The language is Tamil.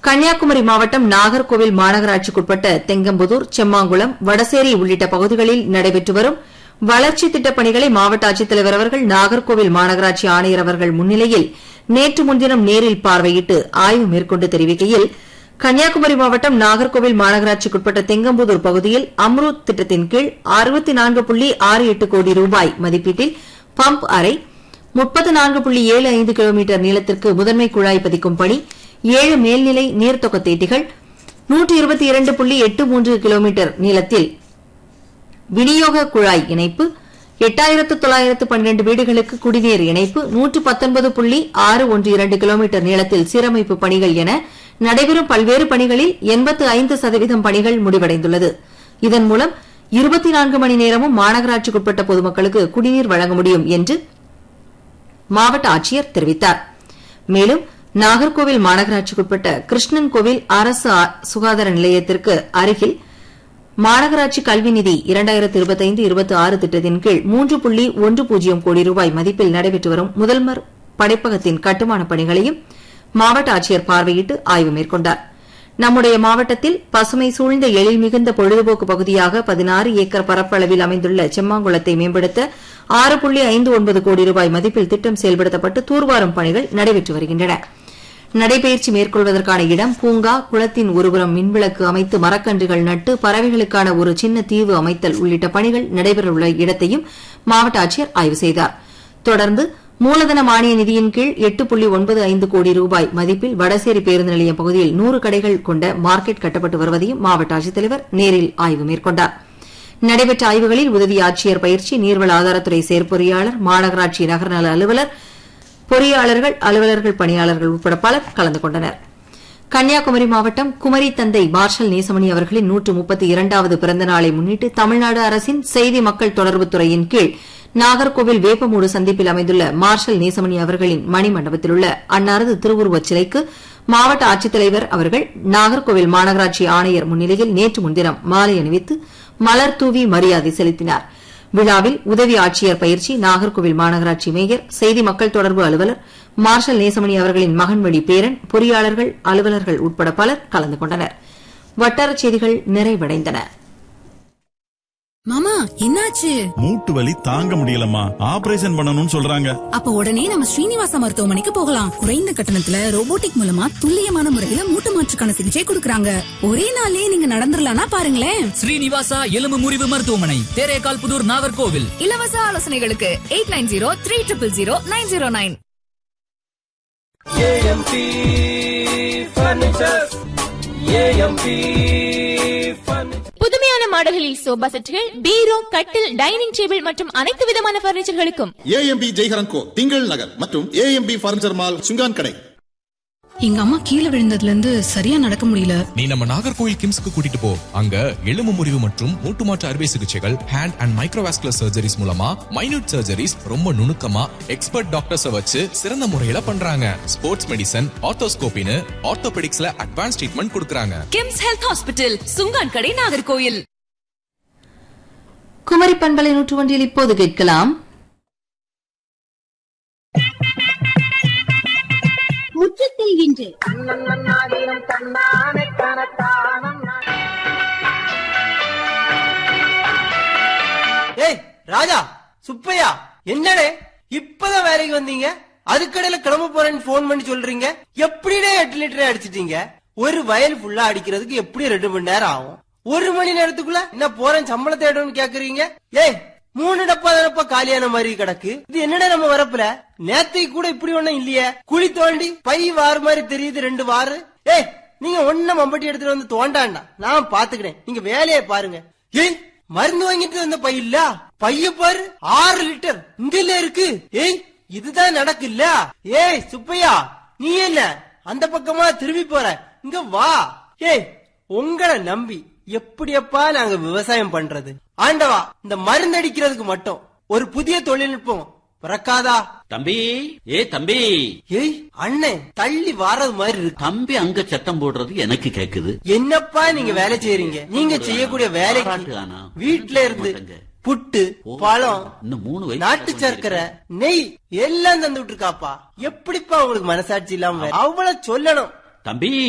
கன்னியாகுமரி மாவட்டம் நாகர்கோவில் மாநகராட்சிக்குட்பட்ட தெங்கம்புதூர் செம்மாங்குளம் வடசேரி உள்ளிட்ட பகுதிகளில் நடைபெற்று வரும் வளர்ச்சி திட்டப் பணிகளை மாவட்ட ஆட்சித்தலைவர் அவர்கள் நாகர்கோவில் மாநகராட்சி ஆணையர் அவர்கள் முன்னிலையில் நேற்று முன்தினம் நேரில் பார்வையிட்டு ஆய்வு மேற்கொண்டு தெரிவிக்கையில் கன்னியாகுமரி மாவட்டம் நாகர்கோவில் மாநகராட்சிக்குட்பட்ட தெங்கம்புதூர் பகுதியில் அம்ரூத் திட்டத்தின் கீழ் அறுபத்தி நான்கு புள்ளி ஆறு எட்டு கோடி ரூபாய் மதிப்பீட்டில் பம்ப் அறை முப்பத்து நான்கு புள்ளி ஏழு ஐந்து கிலோமீட்டர் நீளத்திற்கு முதன்மை குழாய் பதிக்கும் பணி ஏழு மேல்நிலை நீர்த்தொக்க தேட்டிகள் நூற்று இருபத்தி இரண்டு புள்ளி எட்டு மூன்று கிலோமீட்டர் நீளத்தில் விநியோக குழாய் இணைப்பு எட்டாயிரத்து தொள்ளாயிரத்து பன்னிரண்டு வீடுகளுக்கு குடிநீர் இணைப்பு நூற்று பத்தொன்பது புள்ளி ஆறு ஒன்று இரண்டு கிலோமீட்டர் நீளத்தில் சீரமைப்பு பணிகள் என நடைபெறும் பல்வேறு பணிகளில் எண்பத்து ஐந்து சதவீதம் பணிகள் முடிவடைந்துள்ளது இதன் மூலம் இருபத்தி நான்கு மணி நேரமும் மாநகராட்சிக்குட்பட்ட பொதுமக்களுக்கு குடிநீர் வழங்க முடியும் என்று மாவட்ட ஆட்சியர் தெரிவித்தார் மேலும் நாகர்கோவில் மாநகராட்சிக்குட்பட்ட கிருஷ்ணன் கோவில் அரசு ஆ- சுகாதார நிலையத்திற்கு அருகில் மாநகராட்சி கல்வி நிதி இரண்டாயிரத்து இருபத்தைந்து இருபத்தி ஆறு திட்டத்தின் கீழ் மூன்று புள்ளி ஒன்று பூஜ்ஜியம் கோடி ரூபாய் மதிப்பில் நடைபெற்று வரும் முதல்வர் படைப்பகத்தின் கட்டுமானப் பணிகளையும் மாவட்ட ஆட்சியர் பார்வையிட்டு ஆய்வு மேற்கொண்டார் நம்முடைய மாவட்டத்தில் பசுமை சூழ்ந்த எழில் மிகுந்த பொழுதுபோக்கு பகுதியாக பதினாறு ஏக்கர் பரப்பளவில் அமைந்துள்ள செம்மாங்குளத்தை மேம்படுத்த ஆறு புள்ளி ஐந்து ஒன்பது கோடி ரூபாய் மதிப்பில் திட்டம் செயல்படுத்தப்பட்டு தூர்வாரும் பணிகள் நடைபெற்று வருகின்றன நடைபயிற்சி மேற்கொள்வதற்கான இடம் பூங்கா குளத்தின் ஒருபுறம் மின்விளக்கு அமைத்து மரக்கன்றுகள் நட்டு பறவைகளுக்கான ஒரு சின்ன தீவு அமைத்தல் உள்ளிட்ட பணிகள் நடைபெறவுள்ள இடத்தையும் மாவட்ட ஆட்சியர் ஆய்வு செய்தார் தொடர்ந்து மூலதன மானிய நிதியின் கீழ் எட்டு புள்ளி ஒன்பது ஐந்து கோடி ரூபாய் மதிப்பில் வடசேரி பேருந்து நிலையம் பகுதியில் நூறு கடைகள் கொண்ட மார்க்கெட் கட்டப்பட்டு வருவதையும் மாவட்ட ஆட்சித்தலைவர் நேரில் ஆய்வு மேற்கொண்டார் நடைபெற்ற ஆய்வுகளில் உதவி ஆட்சியர் பயிற்சி நீர்வள ஆதாரத்துறை செயற்பொறியாளர் மாநகராட்சி நகர்நல அலுவலர் பொறியாளர்கள் அலுவலர்கள் பணியாளர்கள் உட்பட பலர் கலந்து கொண்டனர் கன்னியாகுமரி மாவட்டம் குமரி தந்தை மார்ஷல் நேசமணி அவர்களின் நூற்று முப்பத்தி இரண்டாவது பிறந்த நாளை முன்னிட்டு தமிழ்நாடு அரசின் செய்தி மக்கள் தொடர்புத் துறையின் கீழ் நாகர்கோவில் வேப்பமூடு சந்திப்பில் அமைந்துள்ள மார்ஷல் நேசமணி அவர்களின் மணிமண்டபத்தில் உள்ள அன்னாரது திருவுருவச் சிலைக்கு மாவட்ட ஆட்சித்தலைவர் அவர்கள் நாகர்கோவில் மாநகராட்சி ஆணையர் முன்னிலையில் நேற்று முன்தினம் மாலை அணிவித்து மலர் தூவி மரியாதை செலுத்தினார் விழாவில் உதவி ஆட்சியர் பயிற்சி நாகர்கோவில் மாநகராட்சி மேயர் செய்தி மக்கள் தொடர்பு அலுவலர் மார்ஷல் நேசமணி அவர்களின் மகன்வழி பேரன் பொறியாளர்கள் அலுவலர்கள் உட்பட பலர் கலந்து கொண்டனர் வட்டாரச் செய்திகள் நிறைவடைந்தன மாமா என்னாச்சு மூட்டு வலி தாங்க முடியலம்மா ஆபரேஷன் பண்ணணும்னு சொல்றாங்க அப்ப உடனே நம்ம ஸ்ரீனிவாசா மருத்துவமனைக்கு போகலாம் குறைந்த கட்டணத்துல ரோபோட்டிக் மூலமா துல்லியமான முறையில மூட்டு மாற்றுக்கான சிகிச்சை கொடுக்கறாங்க ஒரே நாள்லயே நீங்க நடந்துடலாம்னா பாருங்களேன் ஸ்ரீனிவாசா எலும்பு முறிவு மருத்துவமனை தேரேகால் புதூர் நாகர்கோவில் இலவச ஆலோசனைகளுக்கு eight nine zero three triple zero nine zero nine AMP furniture AMP furniture புதுமையான மாடல்களில் சோபா செட்டுகள் பீரோ கட்டில் டைனிங் டேபிள் மற்றும் அனைத்து விதமான பர்னிச்சர்களுக்கும் ஏஎம்பி ஜெய்ஹரன் கோ திங்கள் நகர் மற்றும் ஏஎம்பி பர்னிச்சர் மால் சுங்கான் கடை எங்க அம்மா கீழே விழுந்ததுல இருந்து சரியா நடக்க முடியல நீ நம்ம நாகர்கோவில் கிம்ஸ்க்கு கூட்டிட்டு போ அங்க எலும்பு முறிவு மற்றும் மூட்டு மாற்று அறுவை சிகிச்சைகள் ஹேண்ட் அண்ட் மைக்ரோவாஸ்குலர் சர்ஜரிஸ் மூலமா மைனூட் சர்ஜரிஸ் ரொம்ப நுணுக்கமா எக்ஸ்பர்ட் டாக்டர்ஸ வச்சு சிறந்த முறையில பண்றாங்க ஸ்போர்ட்ஸ் மெடிசன் ஆர்த்தோஸ்கோபின்னு ஆர்த்தோபெடிக்ஸ்ல அட்வான்ஸ் ட்ரீட்மெண்ட் கொடுக்கறாங்க கிம்ஸ் ஹெல்த் ஹாஸ்பிட்டல் சுங்கான் கடை நாகர்கோயில் குமரி பண்பலை நூற்று ஒன்றில் இப்போது கேட்கலாம் முற்றத்தில் இன்று ஏய் ராஜா சுப்பையா என்னடே இப்பதான் வேலைக்கு வந்தீங்க அதுக்கடையில கிளம்ப போறேன்னு போன் பண்ணி சொல்றீங்க எப்படிடே எட்டு லிட்டர் அடிச்சிட்டீங்க ஒரு வயல் ஃபுல்லா அடிக்கிறதுக்கு எப்படி ரெண்டு மணி நேரம் ஆகும் ஒரு மணி நேரத்துக்குள்ள என்ன போறேன் சம்பளத்தை எடுன்னு கேக்குறீங்க ஏய் மூணு டப்பா தானப்பா காலியான மாதிரி கிடக்கு இது என்னடா நம்ம வரப்புல நேத்தை கூட இப்படி ஒண்ணும் இல்லையே குழி தோண்டி பை வாறு மாதிரி தெரியுது ரெண்டு வாரு ஏய் நீங்க ஒன்னும் மம்பட்டி எடுத்துட்டு வந்து தோண்டாண்டா நான் பாத்துக்கிறேன் நீங்க வேலையை பாருங்க ஏய் மருந்து வாங்கிட்டு வந்த பை இல்ல பைய பாரு ஆறு லிட்டர் இங்கல இருக்கு ஏய் இதுதான் நடக்குல்ல ஏய் சுப்பையா நீ என்ன அந்த பக்கமா திரும்பி போற இங்க வா ஏய் உங்களை நம்பி எப்படியப்பா நாங்க விவசாயம் பண்றது ஆண்டவா இந்த மருந்து அடிக்கிறதுக்கு மட்டும் ஒரு புதிய தொழில்நுட்பம் பிறக்காதா தம்பி ஏ தம்பி ஏய் அண்ணன் தள்ளி வாரது மாதிரி இருக்கு தம்பி அங்க சத்தம் போடுறது எனக்கு கேக்குது என்னப்பா நீங்க வேலை செய்யறீங்க நீங்க செய்யக்கூடிய வேலைக்கு பாராட்டுதானா? வீட்ல இருந்து மாட்டேங்க. புட்டு பழம் இன்னும் மூணு வயசு நாட்டு சர்க்கரை நெய் எல்லாம் தந்து விட்டுருக்காப்பா எப்படிப்பா உங்களுக்கு மனசாட்சி இல்லாம அவ்வளவு சொல்லணும் தம்பி